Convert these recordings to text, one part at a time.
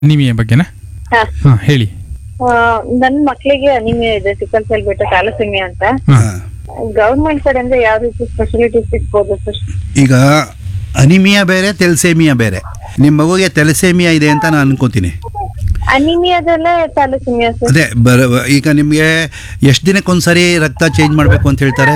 Anaemia ಬಗ್ಗೆನಾ ಹಾ. ಹಾ ಹೇಳಿ ಆ, ನನ್ ಮಕ್ಳಿಗೆ ಅನಿಮಿಯಾ ಇದೆ ಸಿಕ್ಕಲ್ ಸೆಲ್ ಬಿಟ್ಟು ಥ್ಯಾಲಸೆಮಿಯಾ ಅಂತ ಹಾ. ಗವರ್ಮೆಂಟ್ ಕಡೆಯಿಂದ ಯಾವ ರೀತಿ ಫೆಸಿಲಿಟೀಸ್ ಸಿಗ್ಬೋದು ಸರ್ ಈಗ ಅನಿಮಿಯಾ ಬೇರೆ ತೆಲ್ಸೇಮಿಯಾ ಬೇರೆ ನಿಮ್ಮ ಮಗುಗೆ ತೆಲಸೇಮಿಯಾ ಇದೆ ಅಂತ ನಾನು ಅನ್ಕೋತೀನಿ ಅನಿಮಿಯಾದಲ್ಲೇ ಥ್ಯಾಲಸೆಮಿಯಾ ಸರ್ ಅದೇ ಬರ ಈಗ ನಿಮಗೆ ಎಷ್ಟು ದಿನಕ್ಕೊಂದ್ಸರಿ ರಕ್ತ ಚೇಂಜ್ ಮಾಡಬೇಕು ಅಂತ ಹೇಳ್ತಾರೆ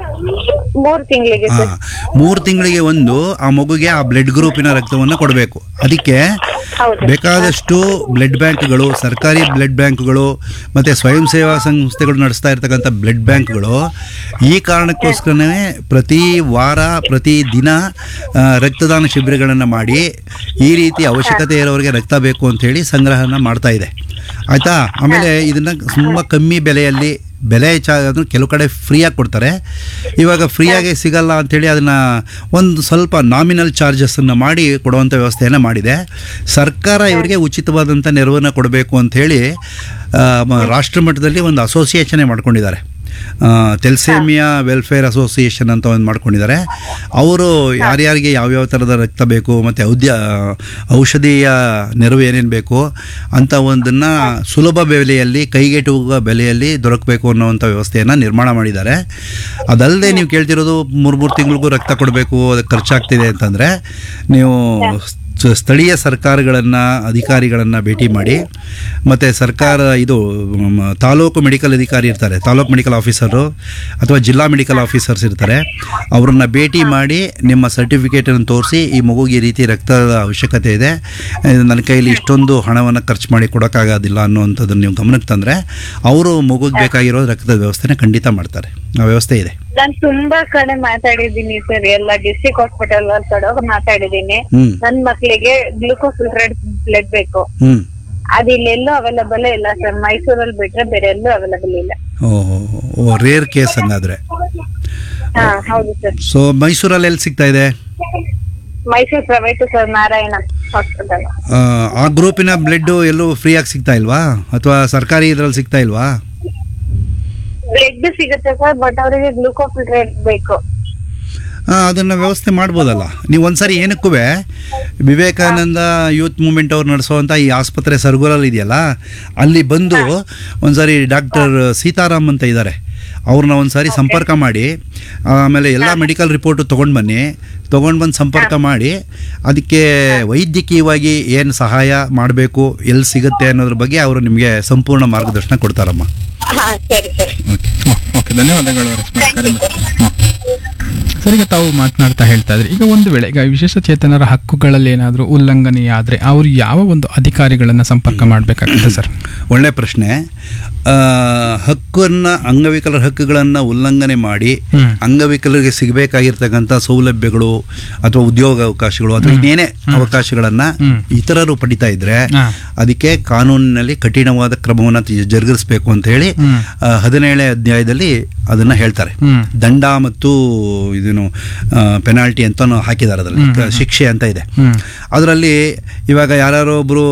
ಮೂರ್ ತಿಂಗಳಿಗೆ ಹಾ ಸರ್ ಮೂರು ತಿಂಗಳಿಗೆ ಒಂದು ಆ ಮಗುಗೆ ಆ ಬ್ಲಡ್ ಗ್ರೂಪಿನ ರಕ್ತವನ್ನು ಕೊಡಬೇಕು ಅದಕ್ಕೆ ಹೌದು ಬೇಕಾದಷ್ಟು ಬ್ಲಡ್ ಬ್ಯಾಂಕ್ಗಳು ಸರ್ಕಾರಿ ಬ್ಲಡ್ ಬ್ಯಾಂಕ್ಗಳು ಮತ್ತು ಸ್ವಯಂ ಸೇವಾ ಸಂಸ್ಥೆಗಳು ನಡೆಸ್ತಾ ಇರ್ತಕ್ಕಂಥ ಬ್ಲಡ್ ಬ್ಯಾಂಕ್ಗಳು ಈ ಕಾರಣಕ್ಕೋಸ್ಕರನೇ ಪ್ರತಿ ವಾರ ಪ್ರತಿ ದಿನ ಆ, ರಕ್ತದಾನ ಶಿಬಿರಗಳನ್ನು ಮಾಡಿ ಈ ರೀತಿ ಅವಶ್ಯಕತೆ ಇರೋರಿಗೆ ರಕ್ತ ಬೇಕು ಅಂತೇಳಿ ಸಂಗ್ರಹನ ಮಾಡ್ತಾ ಇದೆ ಆಯಿತಾ ಆಮೇಲೆ ಇದನ್ನು ತುಂಬ ಕಮ್ಮಿ ಬೆಲೆಯಲ್ಲಿ ಬೆಲೆ ಹೆಚ್ಚಾಗೋದು ಕೆಲವು ಕಡೆ ಫ್ರೀಯಾಗಿ ಕೊಡ್ತಾರೆ ಇವಾಗ ಫ್ರೀಯಾಗಿ ಸಿಗಲ್ಲ ಅಂಥೇಳಿ ಅದನ್ನು ಒಂದು ಸ್ವಲ್ಪ ನಾಮಿನಲ್ ಚಾರ್ಜಸ್ಸನ್ನು ಮಾಡಿ ಕೊಡುವಂಥ ವ್ಯವಸ್ಥೆಯನ್ನು ಮಾಡಿದೆ ಸರ್ಕಾರ ಇವರಿಗೆ ಉಚಿತವಾದಂಥ ನೆರವನ್ನು ಕೊಡಬೇಕು ಅಂಥೇಳಿ ಆ, ಮ- ರಾಷ್ಟ್ರ ಮಟ್ಟದಲ್ಲಿ ಒಂದು ಅಸೋಸಿಯೇಷನೇ ಮಾಡ್ಕೊಂಡಿದ್ದಾರೆ ತೆಲ್ಸೇಮಿಯಾ ವೆಲ್ಫೇರ್ ಅಸೋಸಿಯೇಷನ್ ಅಂತ ಒಂದು ಮಾಡ್ಕೊಂಡಿದ್ದಾರೆ ಅವರು ಯಾರ್ಯಾರಿಗೆ ಯಾವ್ಯಾವ ಥರದ ರಕ್ತ ಬೇಕು ಮತ್ತು ಔದ್ಯ ಔಷಧೀಯ ನೆರವು ಏನೇನು ಬೇಕು ಅಂತ ಒಂದನ್ನು ಸುಲಭ ಬೆಲೆಯಲ್ಲಿ ಕೈಗೆಟುಕುವ ಬೆಲೆಯಲ್ಲಿ ದೊರಕಬೇಕು ಅನ್ನೋವಂಥ ವ್ಯವಸ್ಥೆಯನ್ನು ನಿರ್ಮಾಣ ಮಾಡಿದ್ದಾರೆ ಅದಲ್ಲದೆ ನೀವು ಕೇಳ್ತಿರೋದು ಮೂರು ಮೂರು ತಿಂಗಳಿಗೂ ರಕ್ತ ಕೊಡಬೇಕು ಅದಕ್ಕೆ ಖರ್ಚಾಗ್ತಿದೆ ಅಂತಂದರೆ ನೀವು ಸ- ಸ್ಥಳೀಯ ಸರ್ಕಾರಗಳನ್ನು ಅಧಿಕಾರಿಗಳನ್ನು ಭೇಟಿ ಮಾಡಿ ಮತ್ತು ಸರ್ಕಾರ ಇದು ಮ್, ತಾಲೂಕು ಮೆಡಿಕಲ್ ಅಧಿಕಾರಿ ಇರ್ತಾರೆ ತಾಲೂಕು ಮೆಡಿಕಲ್ ಆಫೀಸರು ಅಥವಾ ಜಿಲ್ಲಾ ಮೆಡಿಕಲ್ ಆಫೀಸರ್ಸ್ ಇರ್ತಾರೆ ಅವ್ರನ್ನ ಭೇಟಿ ಮಾಡಿ ನಿಮ್ಮ ಸರ್ಟಿಫಿಕೇಟನ್ನು ತೋರಿಸಿ ಈ ಮಗುಗೆ ಈ ರೀತಿ ರಕ್ತದ ಅವಶ್ಯಕತೆ ಇದೆ ಇದು ನನ್ನ ಕೈಲಿ ಇಷ್ಟೊಂದು ಹಣವನ್ನು ಖರ್ಚು ಮಾಡಿ ಕೊಡೋಕ್ಕಾಗೋದಿಲ್ಲ ಅನ್ನುವಂಥದ್ದನ್ನು ನೀವು ಗಮನಕ್ಕೆ ತಂದರೆ ಅವರು ಮಗುಗೆ ಬೇಕಾಗಿರೋ ರಕ್ತದ ವ್ಯವಸ್ಥೆನ ಖಂಡಿತ ಮಾಡ್ತಾರೆ ಆ ವ್ಯವಸ್ಥೆ ಇದೆ ನಾನ್ ತುಂಬಾ ಕಡೆ ಮಾತಾಡಿದೀನಿ ಸರ್ ಎಲ್ಲ ಡಿಸ್ಟ್ರಿಕ್ಟ್ ಹಾಸ್ಪಿಟಲ್ ಕಡೆ ಮಾತಾಡಿದೀನಿ ಹ್ಞೂ ನನ್ ಮಕ್ಳಿಗೆ ಗ್ಲೂಕೋಫಿಲ್ಟ್ರೇಟ್ ಬ್ಲಡ್ ಬೇಕು ಹ್ಞೂ ಅದು ಇಲ್ಲೆಲ್ಲೂ ಅವೈಲಬಲ್ ಇಲ್ಲ ಸರ್ ಮೈಸೂರಲ್ಲಿ ಬಿಟ್ರೆ ಬೇರೆ ಎಲ್ಲೂ ಅವೈಲಬಲ್ ಇಲ್ಲ ಓ ಓ ರೇರ್ ಕೇಸ್ ಹಂಗಾದ್ರೆ ಹಾ ಹೌದು ಸರ್ ಸೊ ಮೈಸೂರಲ್ಲಿ ಎಲ್ಲಿ ಸಿಗ್ತಾ ಇದೆ Mysuru private sir Narayana hospital ಆ, ಆ ಗ್ರೂಪಿನ ಬ್ಲಡ್ ಎಲ್ಲೂ ಫ್ರೀಯಾಗಿ ಸಿಗ್ತಾ ಇಲ್ವಾ ಅಥವಾ ಸರ್ಕಾರಿ ಇದ್ರಲ್ಲಿ ಸಿಗ್ತಾ ಇಲ್ವಾ ಬ್ಲಡ್ ಸಿಗುತ್ತೆ ಸರ್ ಬಟ್ ಅವರಿಗೆ ಗ್ಲೂಕೋಫಿಲ್ಟ್ರೇಟ್ ಬೇಕು ಆ, ಅದನ್ನ ವ್ಯವಸ್ಥೆ ಮಾಡ್ಬೋದಲ್ಲ ನೀವು ಒಂದ್ಸರಿ ಏನಕ್ಕೂ ವಿವೇಕಾನಂದ ಯೂತ್ ಮೂವ್ಮೆಂಟ್ ಅವ್ರು ನಡೆಸೋವಂಥ ಈ ಆಸ್ಪತ್ರೆ ಸರ್ಗುಲಲ್ಲಿ ಇದೆಯಲ್ಲ ಅಲ್ಲಿ ಬಂದು ಒಂದ್ಸರಿ ಡಾಕ್ಟರ್ ಸೀತಾರಾಮ್ ಅಂತ ಇದ್ದಾರೆ ಅವ್ರನ್ನ ಒಂದ್ಸಾರಿ ಸಂಪರ್ಕ ಮಾಡಿ ಆಮೇಲೆ ಎಲ್ಲ ಮೆಡಿಕಲ್ ರಿಪೋರ್ಟು ತೊಗೊಂಡು ಬನ್ನಿ ತೊಗೊಂಡು ಬಂದು ಸಂಪರ್ಕ ಮಾಡಿ ಅದಕ್ಕೆ ವೈದ್ಯಕೀಯವಾಗಿ ಏನು ಸಹಾಯ ಮಾಡಬೇಕು ಎಲ್ಲಿ ಸಿಗುತ್ತೆ ಅನ್ನೋದ್ರ ಬಗ್ಗೆ ಅವರು ನಿಮಗೆ ಸಂಪೂರ್ಣ ಮಾರ್ಗದರ್ಶನ ಕೊಡ್ತಾರಮ್ಮ ಹಾ ಸರಿ ಸರಿ ಓಕೆ ಧನ್ಯವಾದಗಳು ರಶ್ಮಿ ಕರೆ ಮಾಡಿ. ಹ್ಮ್. ಸರ್ ಈಗ ತಾವು ಮಾತನಾಡ್ತಾ ಹೇಳ್ತಾ ಇದ್ರಿ ಈಗ ಒಂದು ವೇಳೆ ಈಗ ವಿಶೇಷ ಚೇತನರ ಹಕ್ಕುಗಳಲ್ಲಿ ಏನಾದರೂ ಉಲ್ಲಂಘನೆ ಆದ್ರೆ ಅವರು ಯಾವ ಒಂದು ಅಧಿಕಾರಿಗಳನ್ನ ಸಂಪರ್ಕ ಮಾಡಬೇಕಾಗುತ್ತೆ ಸರ್ ಒಳ್ಳೆ ಪ್ರಶ್ನೆ ಆ, ಹಕ್ಕನ್ನ ಅಂಗವಿಕಲರ ಹಕ್ಕುಗಳನ್ನು ಉಲ್ಲಂಘನೆ ಮಾಡಿ ಹ್ಮ್. ಅಂಗವಿಕಲರಿಗೆ ಸಿಗಬೇಕಾಗಿರ್ತಕ್ಕಂಥ ಸೌಲಭ್ಯಗಳು ಅಥವಾ ಉದ್ಯೋಗ ಅವಕಾಶಗಳು ಅಥವಾ ಇನ್ನೇನೇ ಅವಕಾಶಗಳನ್ನು ಹ್ಮ್. ಇತರರು ಪಡಿತಾ ಇದ್ರೆ ಹಾ. ಅದಕ್ಕೆ ಕಾನೂನಿನಲ್ಲಿ ಕಠಿಣವಾದ ಕ್ರಮವನ್ನು ತಿ- ಜರುಗಿಸಬೇಕು ಅಂತ ಹೇಳಿ ಹ್ಮ್. ಆ, ಹದಿನೇಳನೇ ಅಧ್ಯಾಯದಲ್ಲಿ ಅದನ್ನ ಹೇಳ್ತಾರೆ ಹ್ಮ್. ದಂಡ ಮತ್ತು ಇದನ್ನು ಪೆನಾಲ್ಟಿ ಅಂತ ಹಾಕಿದ್ದಾರೆ ಅದರಲ್ಲಿ ಹ್ಮ್, ಹ್ಮ್, ಶಿಕ್ಷೆ ಅಂತ ಇದೆ ಹ್ಮ್. ಅದರಲ್ಲಿ ಇವಾಗ ಯಾರೋ ಒಬ್ಬರು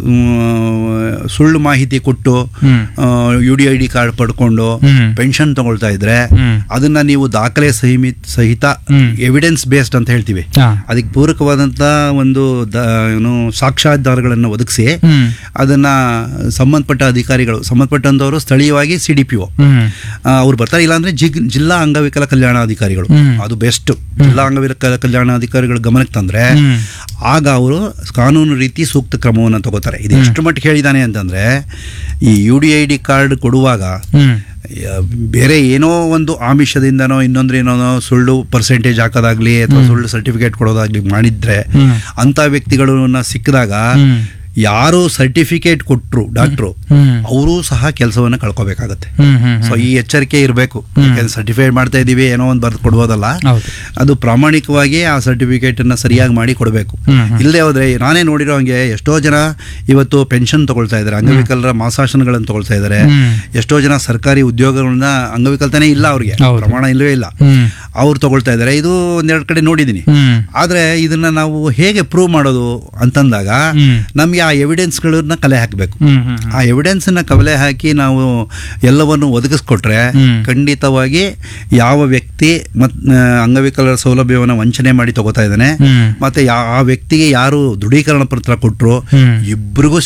ಸುಳ್ಳು ಮಾಹಿತಿ ಕೊಟ್ಟು ಹ್ಮ್. U D I D card ಪಡ್ಕೊಂಡು ಹ್ಮ್. ಪೆನ್ಷನ್ ತಗೊಳ್ತಾ ಇದ್ರೆ ಹ್ಮ್. ಅದನ್ನ ನೀವು ದಾಖಲೆ ಸಹಿಮಿತ್ ಸಹಿತ ಹ್ಮ್. ಎವಿಡೆನ್ಸ್ ಬೇಸ್ಡ್ ಅಂತ ಹೇಳ್ತೀವಿ ಹಾ. ಅದಕ್ಕೆ ಪೂರಕವಾದಂಥ ಒಂದು ದ- ಏನು ಸಾಕ್ಷ್ಯಾಧಾರಗಳನ್ನು ಒದಗಿಸಿ ಹ್ಮ್. ಅದನ್ನ ಸಂಬಂಧಪಟ್ಟ ಅಧಿಕಾರಿಗಳು ಸಂಬಂಧಪಟ್ಟಂಥವರು ಸ್ಥಳೀಯವಾಗಿ ಸಿ ಡಿ ಪಿ ಒ ಹ್ಮ್. ಅವ್ರು ಬರ್ತಾರೆ ಇಲ್ಲಾಂದ್ರೆ ಜಿಗ್ ಜಿಲ್ಲಾ ಅಂಗವಿಕಲ ಕಲ್ಯಾಣಾಧಿಕಾರಿಗಳು ಹ್ಮ್. ಅದು ಬೆಸ್ಟ್ ಜಿಲ್ಲಾ ಅಂಗವಿಕಲ ಕಲ್ಯಾಣಾಧಿಕಾರಿಗಳು ಗಮನಕ್ಕೆ ತಂದ್ರೆ ಹ್ಮ್. ಆಗ ಅವರು ಕಾನೂನು ರೀತಿ ಸೂಕ್ತ ಕ್ರಮವನ್ನು ತಗೋತಾರೆ ಇದು ಎಷ್ಟು ಮಟ್ಟಿಗೆ ಹೇಳಿದಾನೆ ಅಂತಂದ್ರೆ ಈ U D I D card ಕೊಡುವಾಗ ಹ್ಮ್. ಯ- ಬೇರೆ ಏನೋ ಒಂದು ಆಮಿಷದಿಂದನೋ ಇನ್ನೊಂದ್ರೇನೋ ಸುಳ್ಳು ಪರ್ಸೆಂಟೇಜ್ ಹಾಕೋದಾಗ್ಲಿ ಅಥವಾ ಸುಳ್ಳು ಸರ್ಟಿಫಿಕೇಟ್ ಕೊಡೋದಾಗ್ಲಿ ಮಾಡಿದ್ರೆ ಹ್ಮ್. ಅಂತ ವ್ಯಕ್ತಿಗಳನ್ನ ಸಿಕ್ಕಿದಾಗ ಹ್ಮ್. ಯಾರು ಸರ್ಟಿಫಿಕೇಟ್ ಕೊಟ್ರು ಡಾಕ್ಟ್ರು ಹ್ಮ್. ಅವರು ಸಹ ಕೆಲಸವನ್ನು ಕಳ್ಕೋಬೇಕಾಗತ್ತೆ ಹ್ಮ್. ಹ್ಮ್. ಸೊ ಈ ಎಚ್ಚರಿಕೆ ಇರಬೇಕು ಸರ್ಟಿಫೈಡ್ ಮಾಡ್ತಾ ಇದೀವಿ ಏನೋ ಒಂದು ಬರ್ದು ಕೊಡ್ಬೋದಲ್ಲ ಹೌದು ಅದು ಪ್ರಾಮಾಣಿಕವಾಗಿ ಆ ಸರ್ಟಿಫಿಕೇಟ್ ಅನ್ನ ಸರಿಯಾಗಿ ಮಾಡಿ ಕೊಡಬೇಕು ಹ್ಮ್, ಹ್ಮ್. ಇಲ್ಲದೆ ಹೋದ್ರೆ ನಾನೇ ನೋಡಿರೋ ಹಂಗೆ ಎಷ್ಟೋ ಜನ ಇವತ್ತು ಪೆನ್ಷನ್ ತಗೊಳ್ತಾ ಇದ್ದಾರೆ ಅಂಗವಿಕಲರ ಮಾಸಾಶನಗಳನ್ನು ತಗೊಳ್ತಾ ಇದ್ದಾರೆ ಹ್ಮ್. ಎಷ್ಟೋ ಜನ ಸರ್ಕಾರಿ ಉದ್ಯೋಗಗಳನ್ನ ಅಂಗವಿಕಲತನೇ ಇಲ್ಲ ಅವ್ರಿಗೆ ಹೌದು. ಪ್ರಮಾಣ ಇಲ್ಲವೇ ಇಲ್ಲ ಹ್ಮ್. ಅವ್ರು ತಗೊಳ್ತಾ ಇದ್ದಾರೆ ಇದು ಒಂದೆರಡು ಕಡೆ ನೋಡಿದ್ದೀನಿ ಹ್ಮ್. ಆದ್ರೆ ಇದನ್ನ ನಾವು ಹೇಗೆ ಪ್ರೂವ್ ಮಾಡೋದು ಅಂತಂದಾಗ ಹ್ಮ್. ನಮ್ಗೆ ಆ ಎವಿಡೆನ್ಸ್ಗಳನ್ನ ಕಲೆ ಹಾಕಬೇಕು ಹ್ಮ್ ಹ್ಮ್ ಆ ಎವಿಡೆನ್ಸನ್ನ ಕವಲೆ ಹಾಕಿ ನಾವು ಎಲ್ಲವನ್ನು ಒದಗಿಸ್ಕೊಟ್ರೆ ಹ್ಮ್. ಖಂಡಿತವಾಗಿ ಯಾವ ವ್ಯಕ್ತಿ ಮತ್ ಆ, ಅಂಗವಿಕಲರ ಸೌಲಭ್ಯವನ್ನು ವಂಚನೆ ಮಾಡಿ ತಗೋತಾ ಇದ್ದಾನೆ ಹ್ಮ್ ಮತ್ತೆ ಯಾ- ಆ ವ್ಯಕ್ತಿಗೆ ಯಾರು ದೃಢೀಕರಣ ಪತ್ರ ಕೊಟ್ಟರು ಹ್ಮ್ ಇಬ್ಬರಿಗೂ